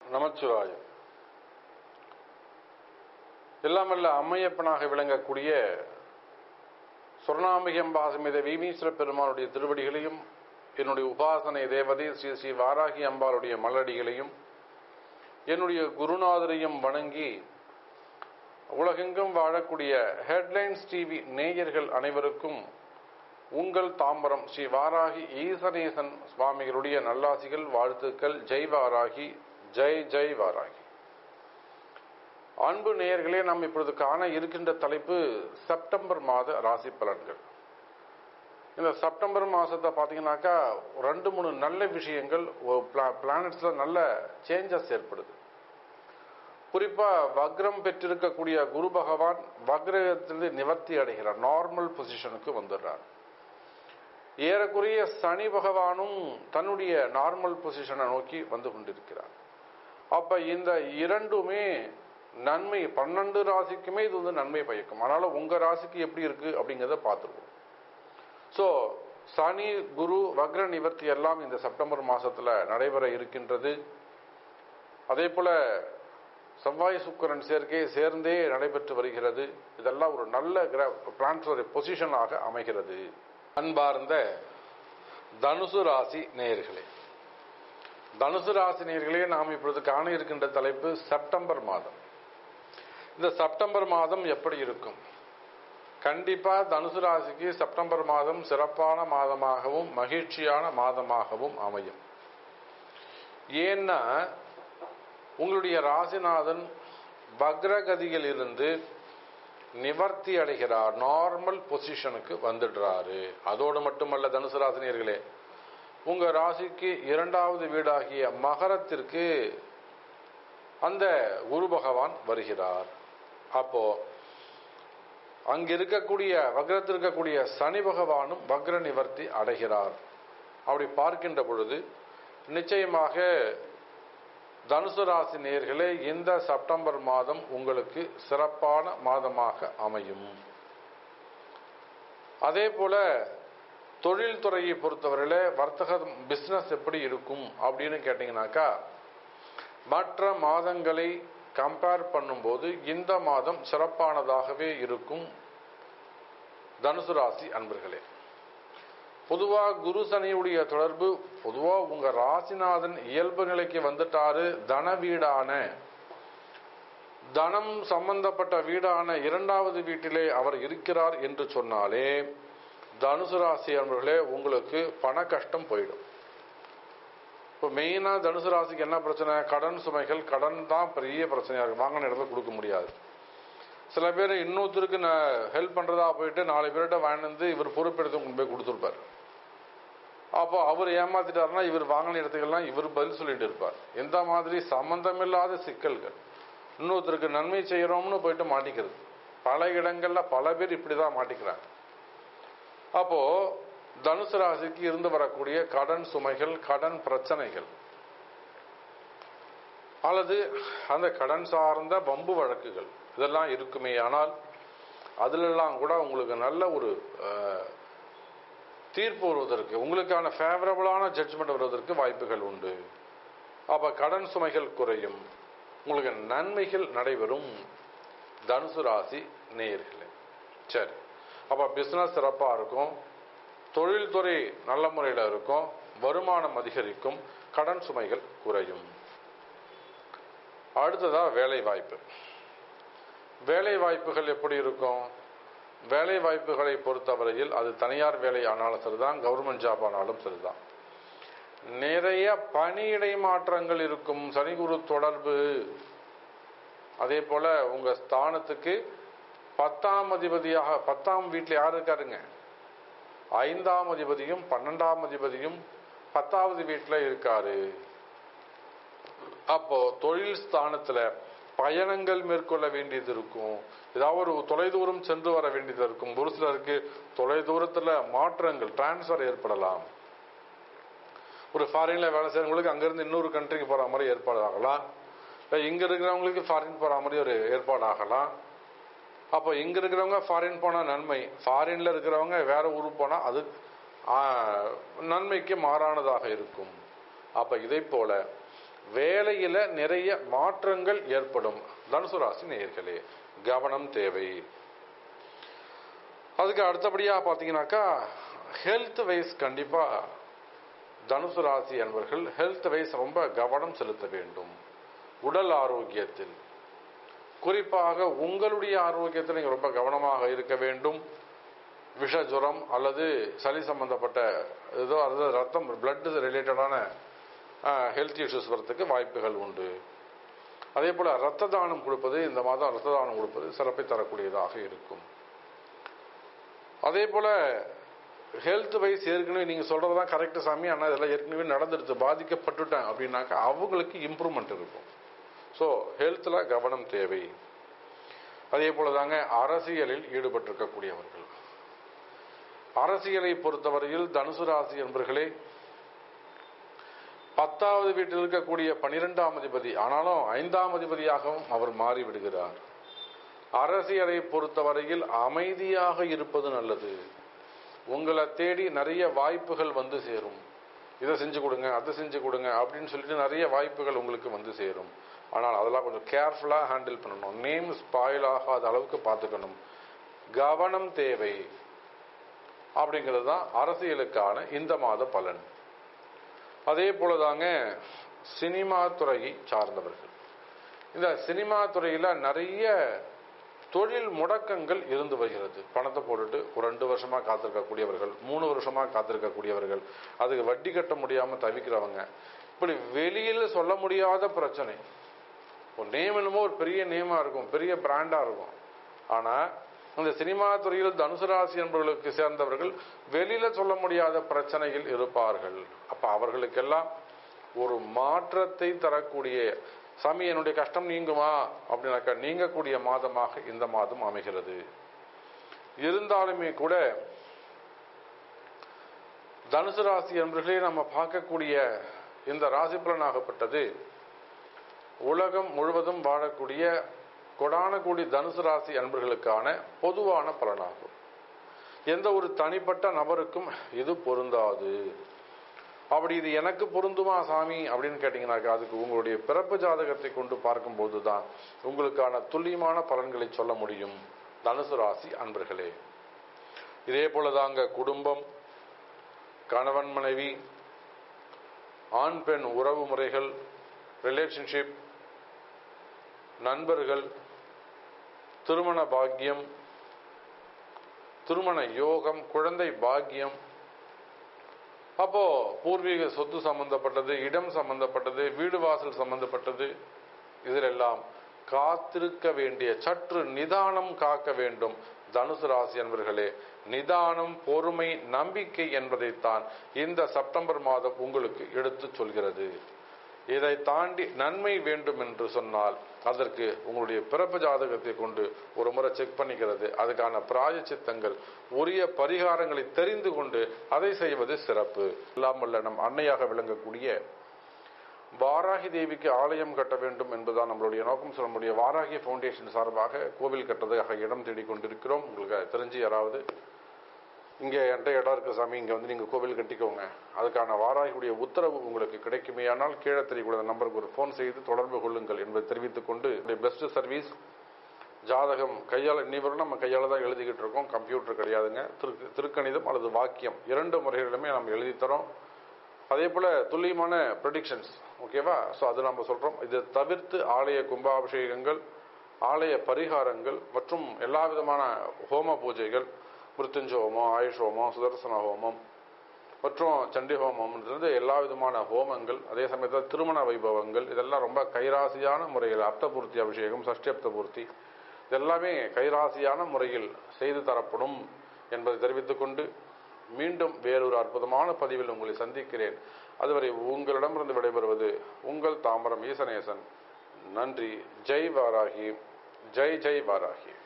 நமச்சிவாயம் எல்லாம் வல்ல அம்மையப்பனாக விளங்கக்கூடிய சொர்ணாம்பிகம்பாசமித வீமீஸ்வர பெருமானுடைய திருவடிகளையும் என்னுடைய உபாசனை தேவதை ஸ்ரீ ஸ்ரீ வாராகி அம்பாளுடைய மலடிகளையும் என்னுடைய குருநாதரையும் வணங்கி உலகெங்கும் வாழக்கூடிய ஹெட்லைன்ஸ் டிவி நேயர்கள் அனைவருக்கும் உங்கள் தாம்பரம் ஸ்ரீ வாராகி ஈசனேசன் சுவாமிகளுடைய நல்லாசிகள் வாழ்த்துக்கள் ஜெய் வாராகி ஜெய் ஜெய் வாராகி அன்பு நேயர்களே நாம் இப்பொழுது காண இருக்கின்ற தலைப்பு செப்டம்பர் மாத ராசி பலன்கள் இந்த செப்டம்பர் மாசத்தை பார்த்தீங்கன்னாக்கா ரெண்டு மூணு நல்ல விஷயங்கள் பிளானட்ஸ்ல நல்ல சேஞ்சஸ் ஏற்படுது குறிப்பா வக்ரம் பெற்றிருக்கக்கூடிய குரு பகவான் வக்ரத்திலிருந்து நிவர்த்தி அடைகிறார் நார்மல் பொசிஷனுக்கு வந்துடுறார் ஏறக்குறைய சனி பகவானும் தன்னுடைய நார்மல் பொசிஷனை நோக்கி வந்து கொண்டிருக்கிறார் அப்ப இந்த இரண்டுமே நன்மை பன்னெண்டு ராசிக்குமே இது வந்து நன்மை பயக்கும் அதனால உங்க ராசிக்கு எப்படி இருக்கு அப்படிங்கிறத பார்த்துருவோம் ஸோ சனி குரு வக்ர நிவர்த்தி எல்லாம் இந்த செப்டம்பர் மாசத்துல நடைபெற இருக்கின்றது அதே போல செவ்வாய் சுக்கரன் சேர்க்கை சேர்ந்தே நடைபெற்று வருகிறது இதெல்லாம் ஒரு நல்ல பிளான்டரி பொசிஷனாக அமைகிறது அன்பார்ந்த தனுசு ராசி நேயர்களே தனுசு ராசி நேயர்களே நாம் இப்பொழுது காண இருக்கின்ற தலைப்பு செப்டம்பர் மாதம் இந்த செப்டம்பர் மாதம் எப்படி இருக்கும் கண்டிப்பா தனுசு ராசிக்கு செப்டம்பர் மாதம் சிறப்பான மாதமாகவும் மகிழ்ச்சியான மாதமாகவும் அமையும் ஏன்னா உங்களுடைய ராசிநாதன் வக்ரகதியில் இருந்து நிவர்த்தி அடைகிறார் நார்மல் பொசிஷனுக்கு வந்துடுறாரு அதோடு மட்டுமல்ல தனுசு ராசினியர்களே உங்க ராசிக்கு இரண்டாவது வீடாகிய மகரத்திற்கு அந்த குரு பகவான் வருகிறார் அப்போ அங்க இருக்கக்கூடிய வக்ரத்தில் இருக்கக்கூடிய சனி பகவானும் வக்ர நிவர்த்தி அடைகிறார் அப்படி பார்க்கின்ற பொழுது நிச்சயமாக தனுசு ராசி நேர்களே இந்த செப்டம்பர் மாதம் உங்களுக்கு சிறப்பான மாதமாக அமையும் அதே போல தொழில் துறையை பொறுத்தவரையில வர்த்தக பிசினஸ் எப்படி இருக்கும் அப்படின்னு கேட்டீங்கன்னாக்கா மற்ற மாதங்களை கம்பேர் பண்ணும்போது இந்த மாதம் சிறப்பானதாகவே இருக்கும் தனுசு ராசி அன்பர்களே பொதுவா குரு சனியுடைய தொடர்பு பொதுவா உங்க ராசிநாதன் இயல்பு நிலைக்கு வந்துட்டாரு தன வீடான தனம் சம்பந்தப்பட்ட வீடான இரண்டாவது வீட்டிலே அவர் இருக்கிறார் என்று சொன்னாலே தனுசு ராசி அன்பர்களே உங்களுக்கு பண கஷ்டம் போயிடும் இப்போ மெயினாக தனுசு ராசிக்கு என்ன பிரச்சனை கடன் சுமைகள் கடன் தான் பெரிய பிரச்சனையாக இருக்கு வாங்கின இடத்துல கொடுக்க முடியாது சில பேர் இன்னொருத்தருக்கு நான் ஹெல்ப் பண்ணுறதா போயிட்டு நாலு பேர்கிட்ட வாங்கினது இவர் பொறுப்பெடுத்து கொண்டு போய் கொடுத்துருப்பார் அப்போ அவர் ஏமாத்திட்டாருன்னா இவர் வாங்கின இடத்துக்கெல்லாம் இவர் பதில் சொல்லிட்டு இருப்பார் எந்த மாதிரி சம்பந்தமில்லாத சிக்கல்கள் இன்னொருத்தருக்கு நன்மை செய்யறோம்னு போயிட்டு மாட்டிக்கிறது பல இடங்கள்ல பல பேர் இப்படிதான் மாட்டிக்கிறாங்க அப்போ தனுசு ராசிக்கு இருந்து வரக்கூடிய கடன் சுமைகள் கடன் பிரச்சனைகள் அல்லது அந்த கடன் சார்ந்த வம்பு வழக்குகள் இதெல்லாம் இருக்குமே ஆனால் அதிலெல்லாம் கூட உங்களுக்கு நல்ல ஒரு தீர்ப்பு வருவதற்கு உங்களுக்கான ஃபேவரபிளான ஜட்ஜ்மெண்ட் வருவதற்கு வாய்ப்புகள் உண்டு அப்ப கடன் சுமைகள் குறையும் உங்களுக்கு நன்மைகள் நடைபெறும் தனுசு ராசி நேயர்களே சரி அப்ப பிசினஸ் சிறப்பா இருக்கும் தொழில்துறை நல்ல முறையில் இருக்கும் வருமானம் அதிகரிக்கும் கடன் சுமைகள் குறையும் அடுத்ததா வேலை வாய்ப்பு வேலை வாய்ப்புகள் எப்படி இருக்கும் வேலை வாய்ப்புகளை பொறுத்தவரையில் அது தனியார் வேலை ஆனாலும் சரிதான் கவர்மெண்ட் ஜாப் ஆனாலும் சரிதான் நிறைய பணியிடை மாற்றங்கள் இருக்கும் சனி குரு தொடர்பு அதே போல உங்க ஸ்தானத்துக்கு பத்தாம் அதிபதியாக பத்தாம் வீட்டில் யார் இருக்காருங்க ஐந்தாம் அதிபதியும் பன்னெண்டாம் அதிபதியும் பத்தாவது வீட்டில் இருக்காரு அப்போ தொழில் ஸ்தானத்துல பயணங்கள் மேற்கொள்ள வேண்டியது இருக்கும் ஏதாவது ஒரு தொலைதூரம் சென்று வர வேண்டியது இருக்கும் ஒரு சிலருக்கு தொலைதூரத்துல மாற்றங்கள் டிரான்ஸ்பர் ஏற்படலாம் ஒரு ஃபாரின்ல வேலை செய்யறவங்களுக்கு அங்கிருந்து இன்னொரு கண்ட்ரிக்கு போற மாதிரி ஏற்பாடு ஆகலாம் இல்லை இங்க இருக்கிறவங்களுக்கு ஃபாரின் போற மாதிரி ஒரு ஏற்பாடு ஆகலாம் அப்போ இங்க இருக்கிறவங்க ஃபாரின் போனா நன்மை ஃபாரின்ல இருக்கிறவங்க வேற ஊருக்கு போனா அது நன்மைக்கு மாறானதாக இருக்கும் அப்ப இதை போல வேலையில நிறைய மாற்றங்கள் ஏற்படும் தனுசு ராசி நேயர்களே கவனம் தேவை அதுக்கு அடுத்தபடியா பாத்தீங்கன்னாக்கா ஹெல்த் வைஸ் கண்டிப்பா தனுசு ராசி அன்பர்கள் ஹெல்த் வைஸ் ரொம்ப கவனம் செலுத்த வேண்டும் உடல் ஆரோக்கியத்தில் குறிப்பாக உங்களுடைய ஆரோக்கியத்தில் நீங்க ரொம்ப கவனமாக இருக்க வேண்டும் விஷ ஜுரம் அல்லது சளி சம்பந்தப்பட்ட ஏதோ அதாவது ரத்தம் பிளட் ரிலேட்டடான ஹெல்த் இஷ்யூஸ் வரத்துக்கு வாய்ப்புகள் உண்டு அதே போல ரத்த தானம் கொடுப்பது இந்த மாதம் ரத்த தானம் கொடுப்பது சிறப்பை தரக்கூடியதாக இருக்கும் அதே போல ஹெல்த் வைஸ் ஏற்கனவே நீங்க சொல்றதுதான் கரெக்ட் சாமி ஆனால் இதெல்லாம் ஏற்கனவே நடந்துடுது பாதிக்கப்பட்டுட்டேன் அப்படின்னாக்கா அவங்களுக்கு இம்ப்ரூவ்மெண்ட் இருக்கும் ஸோ ஹெல்த்தில் கவனம் தேவை அதே போல தாங்க அரசியலில் ஈடுபட்டிருக்கக்கூடியவர்கள் அரசியலை பொறுத்தவரையில் தனுசு ராசி என்பர்களே பத்தாவது வீட்டில் இருக்கக்கூடிய பனிரெண்டாம் அதிபதி ஆனாலும் ஐந்தாம் அதிபதியாகவும் அவர் மாறிவிடுகிறார் அரசியலை பொறுத்தவரையில் அமைதியாக இருப்பது நல்லது உங்களை தேடி நிறைய வாய்ப்புகள் வந்து சேரும் இதை செஞ்சு கொடுங்க அதை செஞ்சு கொடுங்க அப்படின்னு சொல்லிட்டு நிறைய வாய்ப்புகள் உங்களுக்கு வந்து சேரும் ஆனால் அதெல்லாம் கொஞ்சம் கேர்ஃபுல்லாக ஹேண்டில் பண்ணணும் நேம் ஸ்பாயில் ஆகாத அளவுக்கு பார்த்துக்கணும் கவனம் தேவை அப்படிங்கிறது தான் அரசியலுக்கான இந்த மாத பலன் அதே போலதாங்க சினிமா துறையை சார்ந்தவர்கள் இந்த சினிமா துறையில் நிறைய தொழில் முடக்கங்கள் இருந்து வருகிறது பணத்தை போட்டுட்டு ஒரு ரெண்டு வருஷமா காத்திருக்கக்கூடியவர்கள் மூணு வருஷமா காத்திருக்கக்கூடியவர்கள் அதுக்கு வட்டி கட்ட முடியாம தவிக்கிறவங்க இப்படி வெளியில சொல்ல முடியாத பிரச்சனை ஒரு நேம் என்னமோ ஒரு பெரிய நேமா இருக்கும் பெரிய பிராண்டா இருக்கும் ஆனா இந்த சினிமா துறையில் தனுசு ராசி என்பவர்களுக்கு சேர்ந்தவர்கள் வெளியில சொல்ல முடியாத பிரச்சனையில் இருப்பார்கள் அப்ப அவர்களுக்கெல்லாம் ஒரு மாற்றத்தை தரக்கூடிய சாமி என்னுடைய கஷ்டம் நீங்குமா அப்படின்னாக்கா நீங்கக்கூடிய மாதமாக இந்த மாதம் அமைகிறது இருந்தாலுமே கூட தனுசு ராசி என்பர்களே நம்ம பார்க்கக்கூடிய இந்த ராசி பலனாகப்பட்டது உலகம் முழுவதும் வாழக்கூடிய கொடான கோடி தனுசு ராசி அன்பர்களுக்கான பொதுவான பலனாகும் எந்த ஒரு தனிப்பட்ட நபருக்கும் இது பொருந்தாது அப்படி இது எனக்கு பொருந்துமா சாமி அப்படின்னு கேட்டீங்கன்னாக்கா அதுக்கு உங்களுடைய பிறப்பு ஜாதகத்தை கொண்டு பார்க்கும்போது தான் உங்களுக்கான துல்லியமான பலன்களை சொல்ல முடியும் தனுசு ராசி அன்பர்களே இதே போலதாங்க குடும்பம் கணவன் மனைவி ஆண் பெண் உறவு முறைகள் ரிலேஷன்ஷிப் நண்பர்கள் திருமண பாக்கியம் திருமண யோகம் குழந்தை பாக்கியம் அப்போ பூர்வீக சொத்து சம்பந்தப்பட்டது இடம் சம்பந்தப்பட்டது வீடு வாசல் சம்பந்தப்பட்டது இதிலெல்லாம் காத்திருக்க வேண்டிய சற்று நிதானம் காக்க வேண்டும் தனுசு ராசி என்பர்களே நிதானம் பொறுமை நம்பிக்கை என்பதைத்தான் இந்த செப்டம்பர் மாதம் உங்களுக்கு எடுத்துச் சொல்கிறது இதை தாண்டி நன்மை வேண்டும் என்று சொன்னால் அதற்கு உங்களுடைய பிறப்பு ஜாதகத்தை கொண்டு ஒரு முறை செக் பண்ணிக்கிறது அதுக்கான பிராயச்சித்தங்கள் உரிய பரிகாரங்களை தெரிந்து கொண்டு அதை செய்வது சிறப்பு இல்லாமல்ல நம் அன்னையாக விளங்கக்கூடிய வாராகி தேவிக்கு ஆலயம் கட்ட வேண்டும் என்பதுதான் நம்மளுடைய நோக்கம் சொல்ல முடிய வாராகி ஃபவுண்டேஷன் சார்பாக கோவில் கட்டுறதுக்காக இடம் தேடிக் கொண்டிருக்கிறோம் உங்களுக்கு தெரிஞ்சு யாராவது இங்கே என்கிட்ட இடம் இருக்கு சாமி இங்கே வந்து நீங்கள் கோவில் கட்டிக்கோங்க அதுக்கான வாராகியுடைய உத்தரவு உங்களுக்கு கிடைக்குமேயானால் கீழே தெரியக்கூடிய நம்பருக்கு ஒரு ஃபோன் செய்து தொடர்பு கொள்ளுங்கள் என்பதை தெரிவித்துக் கொண்டு பெஸ்ட் சர்வீஸ் ஜாதகம் கையால் இன்னிவரும் நம்ம கையால் தான் எழுதிக்கிட்டு இருக்கோம் கம்ப்யூட்டர் கிடையாதுங்க திரு திருக்கணிதம் அல்லது வாக்கியம் இரண்டு முறைகளிலுமே நம்ம எழுதி தரோம் அதே போல துல்லியமான ப்ரெடிக்ஷன்ஸ் ஓகேவா ஸோ அது நம்ம சொல்றோம் இதை தவிர்த்து ஆலய கும்பாபிஷேகங்கள் ஆலய பரிகாரங்கள் மற்றும் எல்லா விதமான ஹோம பூஜைகள் மிருத்துஞ்ச ஹோமம் ஆயுஷ் ஹோமம் சுதர்சன ஹோமம் மற்றும் சண்டி ஹோமம்ன்றது எல்லா விதமான ஹோமங்கள் அதே சமயத்தில் திருமண வைபவங்கள் இதெல்லாம் ரொம்ப கைராசியான முறையில் அப்தபூர்த்தி அபிஷேகம் சஷ்டி அப்தபூர்த்தி இதெல்லாமே கைராசியான முறையில் செய்து தரப்படும் என்பதை தெரிவித்துக் கொண்டு மீண்டும் வேறொரு அற்புதமான பதிவில் உங்களை சந்திக்கிறேன் அதுவரை உங்களிடமிருந்து விடைபெறுவது உங்கள் தாமரம் ஈசனேசன் நன்றி ஜெய் வாராகி ஜெய் ஜெய் வாராகி